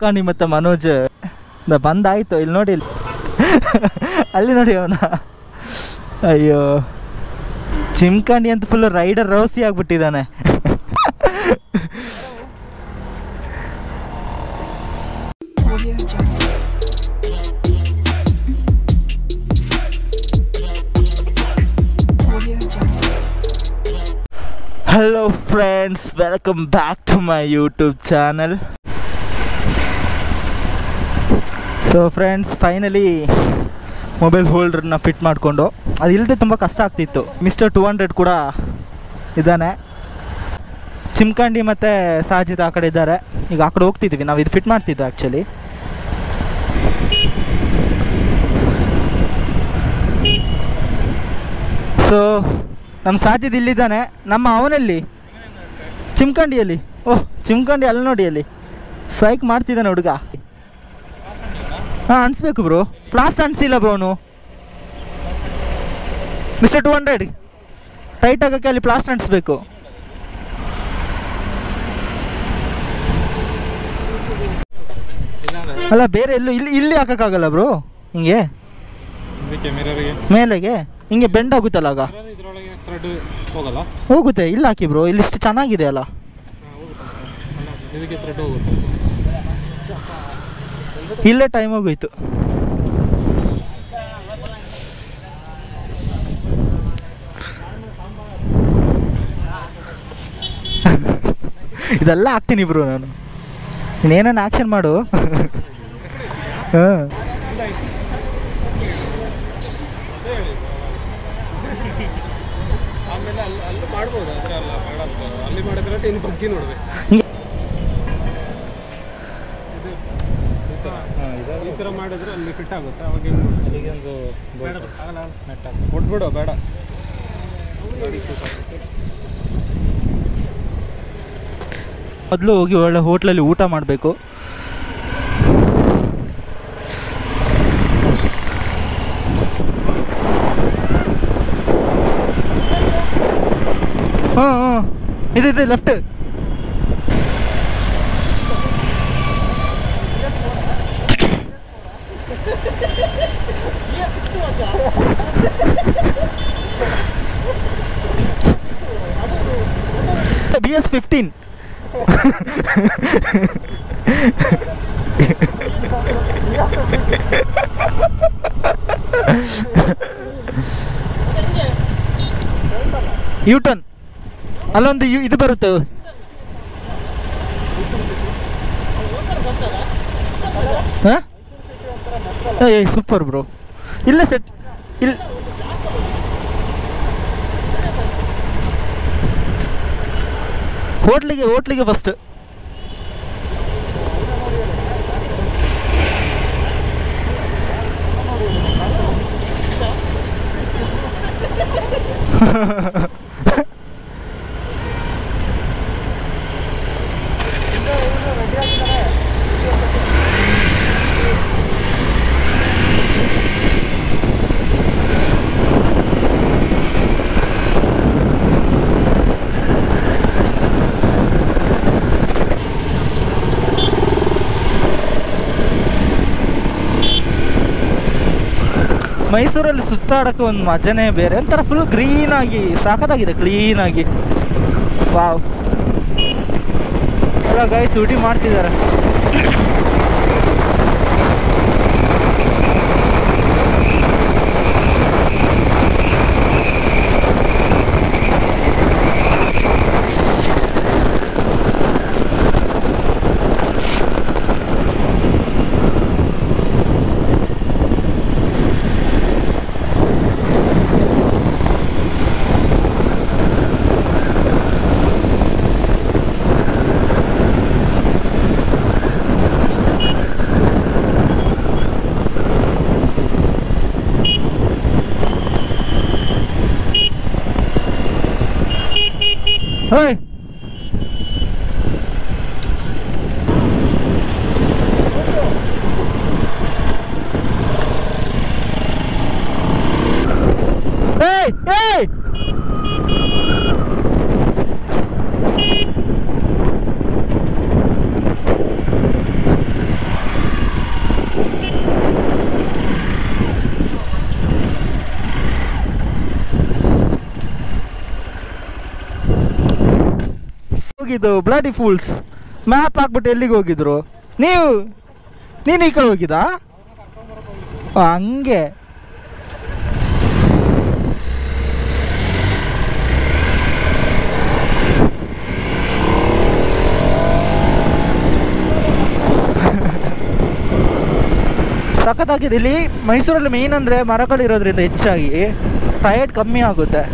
ಕಾಣಿ ಮತ್ತು ಮನೋಜ್ ದ ಬಂದಾಯ್ತು ಇಲ್ಲಿ ನೋಡಿ ಇಲ್ಲಿ ಅಲ್ಲಿ ನೋಡಿ ಅವನ ಅಯ್ಯೋ ಚಿಮ್ಕಾಂಡಿ ಅಂತ ಫುಲ್ ರೈಡರ್ ರೌಸಿ ಆಗ್ಬಿಟ್ಟಿದ್ದಾನೆ Audio Jungle. Audio Jungle. Hello friends welcome back to my YouTube channel so friends finally mobile ಹೋಲ್ಡ್ರನ್ನ ಫಿಟ್ ಮಾಡಿಕೊಂಡು ಅದು ಇಲ್ಲದೆ ತುಂಬ ಕಷ್ಟ ಆಗ್ತಿತ್ತು ಮಿಸ್ಟರ್ ಟು ಹಂಡ್ರೆಡ್ ಕೂಡ ಇದ್ದಾನೆ ಚಿಮ್ಕಂಡಿ ಮತ್ತು ಸಾಜಿದ್ ಆ ಕಡೆ ಇದ್ದಾರೆ ಈಗ ಆ ಕಡೆ ಹೋಗ್ತಿದ್ದೀವಿ ನಾವು ಇದು ಫಿಟ್ ಮಾಡ್ತಿದ್ದು ಆ್ಯಕ್ಚುಲಿ ಸೊ ನಮ್ಮ ಸಾಜಿದ್ ಇಲ್ಲಿದ್ದಾನೆ ನಮ್ಮ ಅವನಲ್ಲಿ ಚಿಮ್ಕಂಡಿಯಲ್ಲಿ ಓಹ್ ಚಿಮ್ಕಂಡಿ ಅಲ್ಲಿ ನೋಡಿ ಅಲ್ಲಿ ಸೈಕ್ ಮಾಡ್ತಿದ್ದಾನೆ ಹುಡುಗ ಹಾಂ ಅನ್ಸ್ಬೇಕು ಬ್ರೋ ಪ್ಲಾಸ್ಟ್ ಅನ್ಸಿಲ್ಲ ಬ್ರೋ ಅವನು ಮಿಸ್ಟರ್ ಟು ಹಂಡ್ರೆಡ್ ಟೈಟ್ ಆಗೋಕ್ಕೆ ಅಲ್ಲಿ ಪ್ಲಾಸ್ಟ್ ಅನ್ಸ್ಬೇಕು ಅಲ್ಲ ಬೇರೆ ಎಲ್ಲೂ ಇಲ್ಲಿ ಇಲ್ಲಿ ಹಾಕೋಕ್ಕಾಗಲ್ಲ ಬ್ರೋ ಹಿಂಗೆ ಇದಕ್ಕೆ ಮಿರರ್ಗೆ ಮೇಲೆಗೆ ಹಿಂಗೆ ಬೆಂಡ್ ಆಗುತ್ತಲ್ಲ ಆಗ ಮಿರರ್ ಇದ್ರೊಳಗೆ ಥ್ರೆಡ್ ಹೋಗಲ್ಲ ಹೋಗುತ್ತೆ ಇಲ್ಲಿ ಹಾಕಿ ಬ್ರೋ ಇಲ್ಲಿ ಇಷ್ಟು ಚೆನ್ನಾಗಿದೆ ಅಲ್ಲ ಇದಕ್ಕೆ ಥ್ರೆಡ್ ಹೋಗುತ್ತೆ ಇಲ್ಲೇ ಟೈಮ್ ಹೋಗೋಯ್ತು ಇದೆಲ್ಲ ಹಾಕ್ತೀನಿ ಬ್ರೋ ನಾನು ಇನ್ನೇನೇನು ಆ್ಯಕ್ಷನ್ ಮಾಡು ಹಾಂ ಆಮೇಲೆ ಅಲ್ಲಿ ಅಲ್ಲಿ ಮಾಡ್ಬೋದು ಆದರೆ ಅಲ್ಲ ಬೇಡ ಅಂತ ಅಲ್ಲಿ ಮಾಡಿದ್ರೆ ಇನ್ನು ಬಗ್ಗೆ ನೋಡ್ಬೇಕು ಹಿಂಗೆ ಈ ಥರ ಮಾಡಿದ್ರೆ ಅಲ್ಲಿ ಫಿಟ್ ಆಗುತ್ತೆ ಅವಾಗ ಏನು ಅಲ್ಲಿಗೆ ಒಂದು ಬೇಡ ಆಗಲ್ಲ ನೆಟ್ ಕೊಟ್ಬಿಡು ಬೇಡ ಮೊದಲು ಹೋಗಿ ಒಳ್ಳೆ ಹೋಟ್ಲಲ್ಲಿ ಊಟ ಮಾಡಬೇಕು ಹಾಂ ಹಾಂ ಇದೆ ಇದೆ left B S fifteen U turn ಅಲ್ಲೊಂದು ಯು ಇದು ಬರುತ್ತೆ ಹಾಂ ಏ ಸೂಪರ್ ಬ್ರೋ ಇಲ್ಲೇ ಸೆಟ್ ಇಲ್ಲಿ ಹೋಟ್ಲಿಗೆ ಹೋಟ್ಲಿಗೆ ಫಸ್ಟ್ ಮೈಸೂರಲ್ಲಿ ಸುತ್ತಾಡೋಕ್ಕೆ ಒಂದು ಮಜನೇ ಬೇರೆ ಒಂಥರ ಫುಲ್ ಗ್ರೀನಾಗಿ ಸಾಕತ್ತಾಗಿದೆ ಕ್ಲೀನಾಗಿ ವಾವ್ ಎಲ್ಲ ಗೈಸ್ ಊಟಿ ಮಾಡ್ತಿದ್ದಾರೆ ಹೋಯ್ ಏಯ್ ಏಯ್ ಹೋಗಿದ್ದು ಬ್ಲಾಡಿ ಫೂಲ್ಸ್ ಮ್ಯಾಪ್ ಹಾಕ್ಬಿಟ್ಟು ಎಲ್ಲಿಗೆ ಹೋಗಿದ್ರು ನೀವು ನೀನು ಈ ಕಡೆ ಹೋಗಿದ್ದಾ ಓ, ಹಂಗೆ ಸಖತ್ತಾಗಿದೆ ಇಲ್ಲಿ ಮೈಸೂರಲ್ಲಿ ಮೇಯ್ನ್ ಅಂದರೆ ಮರಗಳಿರೋದ್ರಿಂದ ಹೆಚ್ಚಾಗಿ ಟೈರ್ಡ್ ಕಮ್ಮಿ ಆಗುತ್ತೆ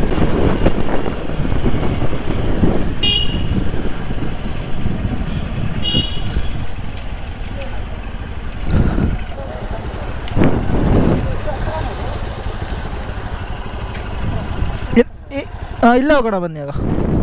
ಇಲ್- ಇ- ಆ, ಇಲ್ಲೇ ಹೋಗೋಣ ಬನ್ನಿ ಆಗ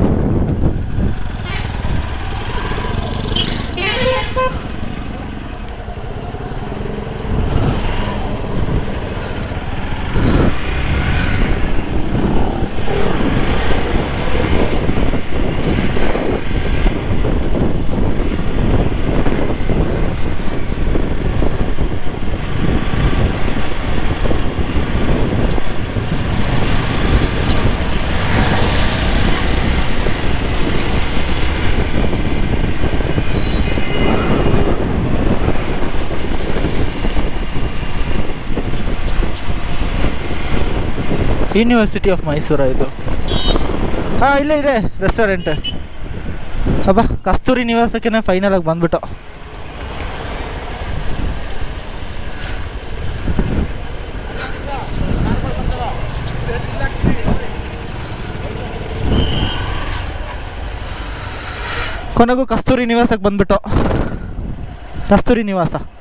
ಯೂನಿವರ್ಸಿಟಿ ಆಫ್ ಮೈಸೂರ ಇದು ಹಾಂ ಇಲ್ಲೇ ಇದೆ ರೆಸ್ಟೋರೆಂಟ್ ಅಬ್ಬಾ ಕಸ್ತೂರಿ ನಿವಾಸಕ್ಕೆ ಫೈನಲ್ ಆಗಿ ಬಂದ್ಬಿಟ್ಟು ಕೊನೆಗೂ ಕಸ್ತೂರಿ ನಿವಾಸಕ್ಕೆ ಬಂದ್ಬಿಟ್ಟು ಕಸ್ತೂರಿ ನಿವಾಸ